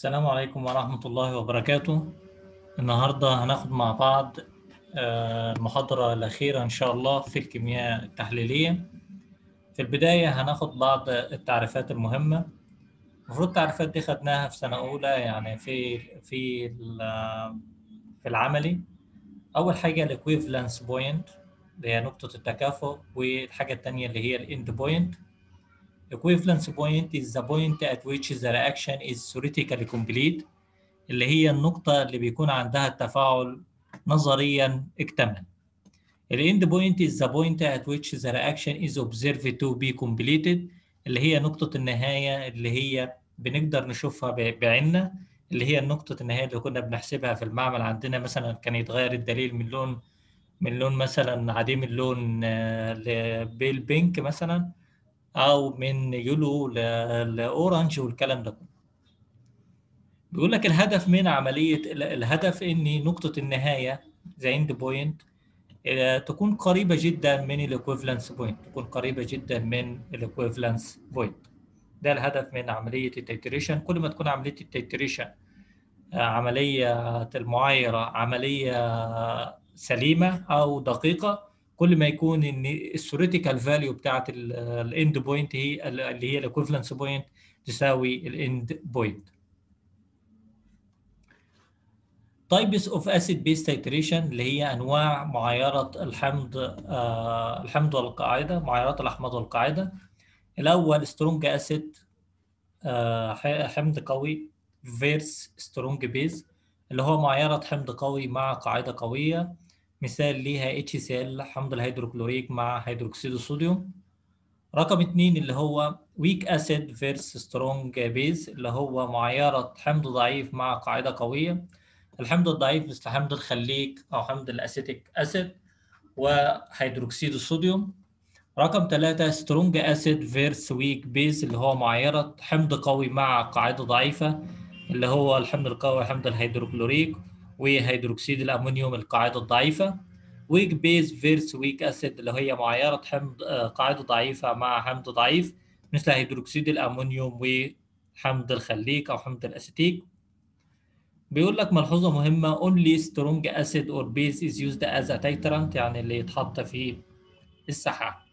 السلام عليكم ورحمة الله وبركاته النهاردة هناخد مع بعض آه، المحاضرة الأخيرة إن شاء الله في الكيمياء التحليلية في البداية هناخد بعض التعريفات المهمة المفروض التعريفات دي خدناها في سنة أولى يعني في في ال- في العملي أول حاجة الإكويفالنس بوينت اللي هي نقطة التكافؤ والحاجة التانية اللي هي الإند بوينت equivalence point is the point at which the reaction is theoretically complete اللي هي النقطة اللي بيكون عندها التفاعل نظريا اكتمل. ال end point is the point at which the reaction is observed to be completed اللي هي نقطة النهاية اللي هي بنقدر نشوفها ب- بعيننا اللي هي نقطة النهاية اللي كنا بنحسبها في المعمل عندنا مثلا كان يتغير الدليل من لون من لون مثلا عديم اللون آه، لبيل بينك مثلا او من يلو ل- لاورنج والكلام ده كله بيقول لك الهدف من عمليه ال- الهدف ان نقطه النهايه زي اند بوينت تكون قريبه جدا من الايكويفالنس بوينت تكون قريبه جدا من الايكويفالنس بوينت ده الهدف من عمليه التيتريشن كل ما تكون عمليه التيتريشن عمليه المعايره عمليه سليمه او دقيقه كل ما يكون ان الثيوريتيكال فاليو بتاعت الاند بوينت هي اللي هي الايكويفالنس بوينت تساوي الاند بوينت تايبس اوف اسيد بيس تيتريشن اللي هي انواع معايره الحمض آه الحمض والقاعده معايرات الاحماض والقاعده الاول سترونج اسيد آه حمض قوي فيرس سترونج بيز اللي هو معايره حمض قوي مع قاعده قويه مثال ليها HCl حمض الهيدروكلوريك مع هيدروكسيد الصوديوم رقم اتنين اللي هو weak acid versus strong base اللي هو معايرة حمض ضعيف مع قاعدة قوية الحمض الضعيف مثل حمض الخليك أو حمض الأسيتيك أسيد وهيدروكسيد الصوديوم رقم ثلاثة strong acid versus weak base اللي هو معايرة حمض قوي مع قاعدة ضعيفة اللي هو الحمض القوي حمض الهيدروكلوريك وهيدروكسيد الأمونيوم القاعدة الضعيفة ويك بيز فيرس ويك أسيد اللي هي معايرة حمض آه، قاعدة ضعيفة مع حمض ضعيف مثل هيدروكسيد الأمونيوم وحمض الخليك أو حمض الأسيتيك بيقول لك ملحوظة مهمة only strong acid or base is used as a titrant يعني اللي يتحط في السحاح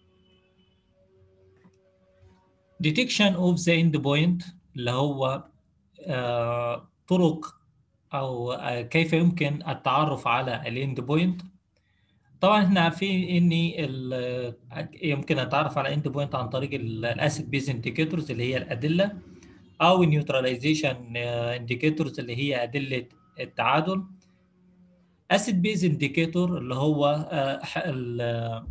detection of the end point اللي هو آه، طرق او آه، كيف يمكن التعرف على الاند بوينت طبعا احنا عارفين ان ال- يمكن التعرف على الاند بوينت عن طريق الاسيد بيز انديكيتورز اللي هي الادله او النيوتراليزيشن انديكيتورز اللي هي ادله التعادل اسيد بيز انديكيتور اللي هو آه، ح- ال-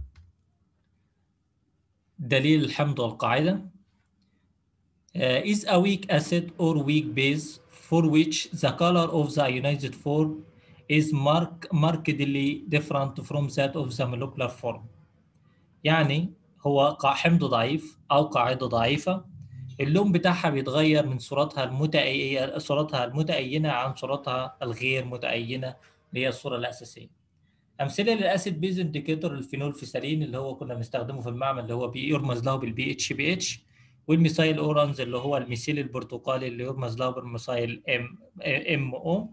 دليل الحمض والقاعده uh, is a weak acid or weak base for which the color of the ionized form is mark, markedly different from that of the molecular form. يعني هو قا- حمض ضعيف أو قاعدة ضعيفة اللون بتاعها بيتغير من صورتها المتأينة صورتها المتأينة عن صورتها الغير متأينة اللي هي الصورة الأساسية. أمثلة للأسيد بيز انديكيتور الفينول فيسالين اللي هو كنا بنستخدمه في المعمل اللي هو بيرمز له بالبي اتش بي اتش والميثايل اورانج اللي هو الميثيل البرتقالي اللي يرمز له بالميثايل ام ام او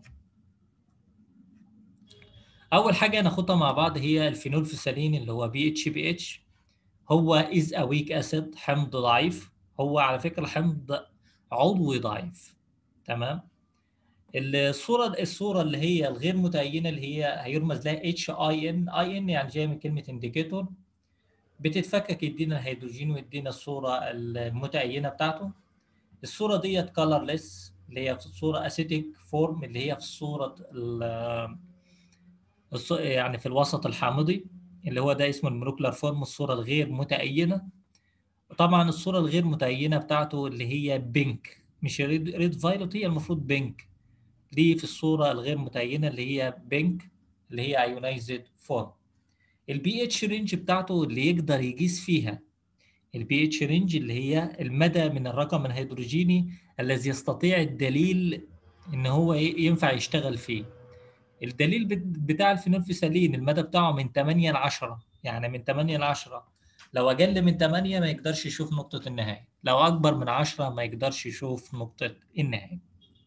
اول حاجه ناخدها مع بعض هي الفينول فيسالين اللي هو بي اتش بي اتش هو از ا ويك اسيد حمض ضعيف هو على فكره حمض عضوي ضعيف تمام الصوره الصوره اللي هي الغير متأينه اللي هي هيرمز لها اتش اي ان اي ان يعني جايه من كلمه انديكيتور بتتفكك يدينا الهيدروجين ويدينا الصوره المتأينه بتاعته الصوره ديت كولرلس اللي هي في الصوره اسيتيك فورم اللي هي في الصوره ال- الص- يعني في الوسط الحامضي اللي هو ده اسمه المولكيولار فورم الصوره الغير متأينه طبعا الصوره الغير متأينه بتاعته اللي هي بينك مش ريد, ريد فايلوت هي المفروض بينك دي في الصوره الغير متأينه اللي هي بينك اللي هي ايونايزد فورم البي اتش رينج بتاعته اللي يقدر يقيس فيها البي اتش رينج اللي هي المدى من الرقم الهيدروجيني الذي يستطيع الدليل ان هو ي- ينفع يشتغل فيه الدليل بت- بتاع الفينولفيسالين المدى بتاعه من 8 ل 10 يعني من 8 ل 10 لو اقل من 8 ما يقدرش يشوف نقطة النهاية لو اكبر من 10 ما يقدرش يشوف نقطة النهاية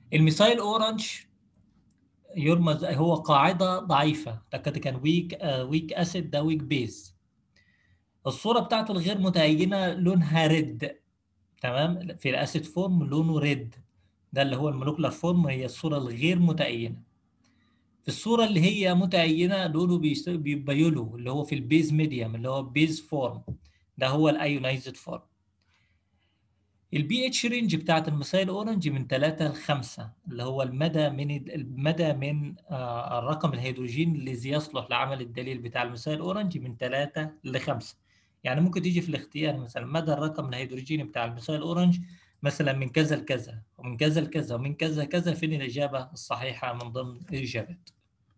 الميثايل اورنج يرمز هو قاعده ضعيفه ده كان ويك ويك اسيد ده ويك بيز الصوره بتاعته الغير متهينه لونها ريد تمام في الاسيد فورم لونه ريد ده اللي هو المولكولار فورم هي الصوره الغير متأينه في الصوره اللي هي متأينه لونه بيبقى يلو اللي هو في البيز ميديوم اللي هو بيز فورم ده هو الايونايزد فورم البي اتش رينج بتاعت الميثايل اورنج من 3 ل 5 اللي هو المدى من المدى من آه الرقم الهيدروجين الذي يصلح لعمل الدليل بتاع الميثايل اورنج من 3 ل 5 يعني ممكن تيجي في الاختيار مثلا مدى الرقم الهيدروجيني بتاع الميثايل اورنج مثلا من كذا لكذا ومن كذا لكذا ومن كذا لكذا فين الإجابة الصحيحة من ضمن الإجابات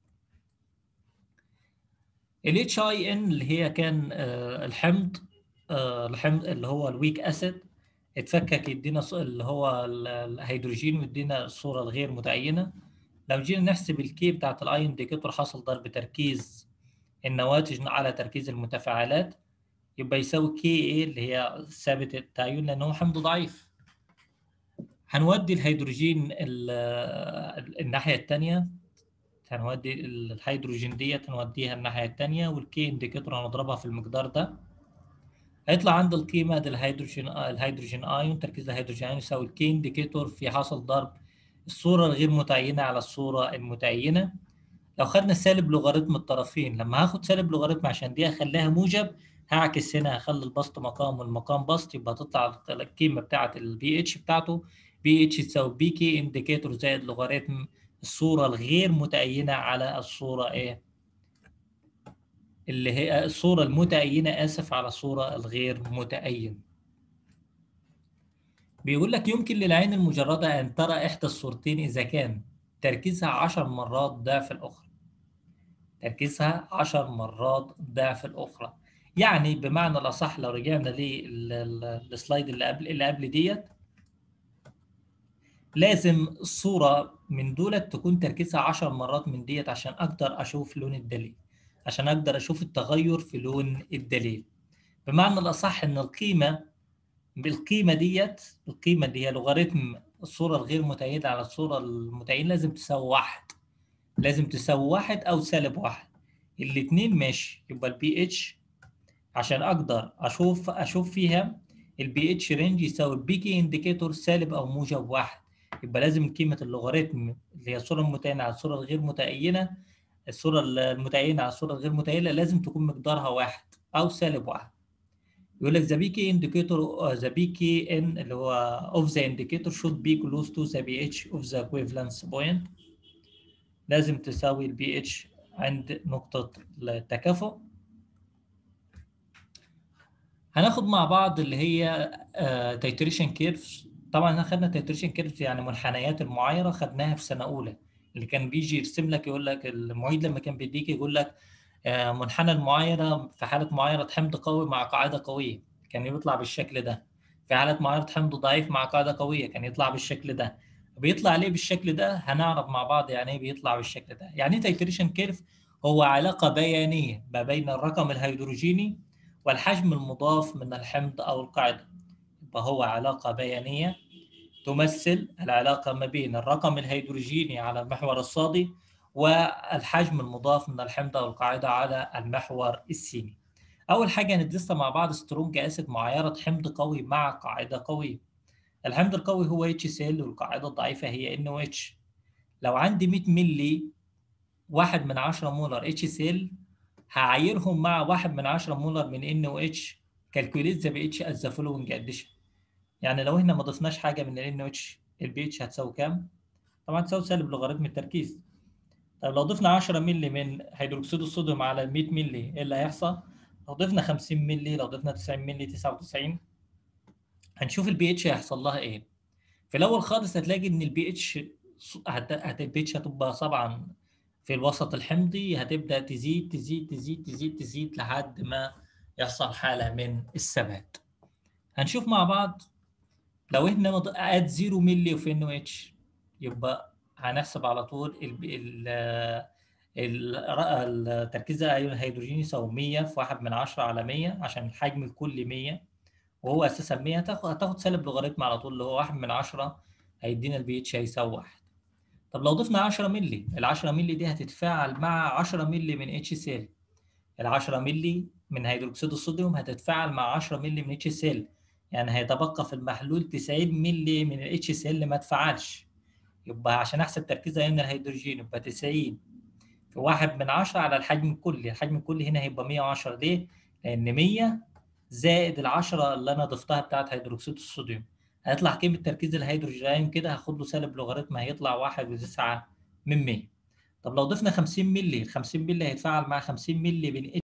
ال HIN اللي هي كان آه الحمض آه الحمض اللي هو الويك أسيد اتفكك يدينا اللي هو الهيدروجين ويدينا الصورة الغير متعينة لو جينا نحسب الكي بتاعت الاي انديكيتور حصل ضرب تركيز النواتج على تركيز المتفاعلات يبقى يساوي كي ايه اللي هي ثابت التعين لان هو حمض ضعيف هنودي الهيدروجين الناحية التانية هنودي الهيدروجين ديت هنوديها الناحية التانية والكي انديكيتور هنضربها في المقدار ده هيطلع عند القيمة دي الهيدروجين الهيدروجين ايون تركيز الهيدروجين ايون يساوي الكي انديكيتور في حاصل ضرب الصورة الغير متعينة على الصورة المتعينة لو خدنا سالب لوغاريتم الطرفين لما هاخد سالب لوغاريتم عشان دي اخليها موجب هعكس هنا هخلي البسط مقام والمقام بسط يبقى تطلع القيمة بتاعة البي اتش بتاعته بي اتش تساوي بي كي انديكيتور زائد لوغاريتم الصورة الغير متعينة على الصورة ايه اللي هي الصورة المتأينة آسف على الصورة الغير متأين بيقول لك يمكن للعين المجردة أن ترى إحدى الصورتين إذا كان تركيزها عشر مرات ضعف الأخرى تركيزها عشر مرات ضعف الأخرى يعني بمعنى الأصح لو رجعنا للسلايد اللي قبل اللي قبل ديت لازم الصورة من دولت تكون تركيزها عشر مرات من ديت عشان أقدر أشوف لون الدليل عشان أقدر أشوف التغير في لون الدليل بمعنى الأصح إن القيمة بالقيمة ديت القيمة اللي هي لوغاريتم الصورة الغير متأيدة على الصورة المتأيدة لازم تساوي واحد لازم تساوي واحد أو سالب واحد الاتنين ماشي يبقى البي اتش عشان أقدر أشوف أشوف فيها البي اتش رينج يساوي البي كي انديكيتور سالب أو موجب واحد يبقى لازم قيمة اللوغاريتم اللي هي الصورة المتأينة على الصورة الغير متأينة الصورة المتأينة على الصورة الغير متأينة لازم تكون مقدارها واحد أو سالب واحد يقول لك the PK indicator the PKN اللي هو of the indicator should be close to the pH of the equivalence point لازم تساوي ال pH عند نقطة التكافؤ هناخد مع بعض اللي هي تيتريشن كيرفز طبعا احنا خدنا تيتريشن كيرفز يعني منحنيات المعايرة خدناها في سنة أولى اللي كان بيجي يرسم لك يقول لك المعيد لما كان بيديك يقول لك منحنى المعايرة في حالة معايرة حمض قوي مع قاعدة قوية كان يطلع بالشكل ده في حالة معايرة حمض ضعيف مع قاعدة قوية كان يطلع بالشكل ده بيطلع ليه بالشكل ده هنعرف مع بعض يعني ايه بيطلع بالشكل ده يعني ايه تيتريشن كيرف هو علاقة بيانية ما بين الرقم الهيدروجيني والحجم المضاف من الحمض أو القاعدة يبقى هو علاقة بيانية تمثل العلاقة ما بين الرقم الهيدروجيني على المحور الصادي والحجم المضاف من الحمض او القاعده على المحور السيني. اول حاجه ندرسها مع بعض سترونج اسيد معايره حمض قوي مع قاعده قويه. الحمض القوي هو اتش سيل والقاعده الضعيفه هي ان او اتش. لو عندي 100 مللي واحد من 10 مولر اتش سيل هعايرهم مع واحد من 10 مولر من ان او اتش كالكوليت ذا بي اتش از ذا فولوينج اديشن. يعني لو احنا ما ضفناش حاجه من الان او اتش البي اتش هتساوي كام؟ طبعا تساوي سالب لوغاريتم التركيز. طيب لو ضفنا 10 مللي من هيدروكسيد الصوديوم على 100 مللي ايه اللي هيحصل؟ لو ضفنا 50 مللي لو ضفنا 90 مللي 99 هنشوف البي اتش هيحصل لها ايه؟ في الاول خالص هتلاقي ان البي اتش البي اتش هتبقى طبعا في الوسط الحمضي هتبدا تزيد تزيد تزيد تزيد تزيد لحد ما يحصل حاله من الثبات. هنشوف مع بعض لو احنا اد 0 مللي في ان اتش يبقى هنحسب على طول ال ال التركيز الهيدروجيني يساوي 100 في 1 من 10 على 100 عشان الحجم الكلي 100 وهو اساسا 100 هتاخد هتاخد سالب لوغاريتم على طول اللي هو 1 من 10 هيدينا البي اتش هيساوي 1 طب لو ضفنا 10 مللي ال 10 مللي دي هتتفاعل مع 10 مللي من اتش سيل ال 10 مللي من هيدروكسيد الصوديوم هتتفاعل مع 10 مللي من اتش سيل يعني هيتبقى في المحلول 90 مللي من الاتش سيل اللي ما اتفعلش يبقى عشان احسب تركيز ايون الهيدروجين يبقى 90 في 1 من 10 على الحجم الكلي الحجم الكلي هنا هيبقى 110 ليه؟ لان 100 زائد ال 10 اللي انا ضفتها بتاعت هيدروكسيد الصوديوم هيطلع قيمه تركيز الهيدروجين كده هاخد له سالب لوغاريتم هيطلع 1.9 من 100 طب لو ضفنا 50 مللي ال 50 مللي هيتفاعل مع 50 مللي من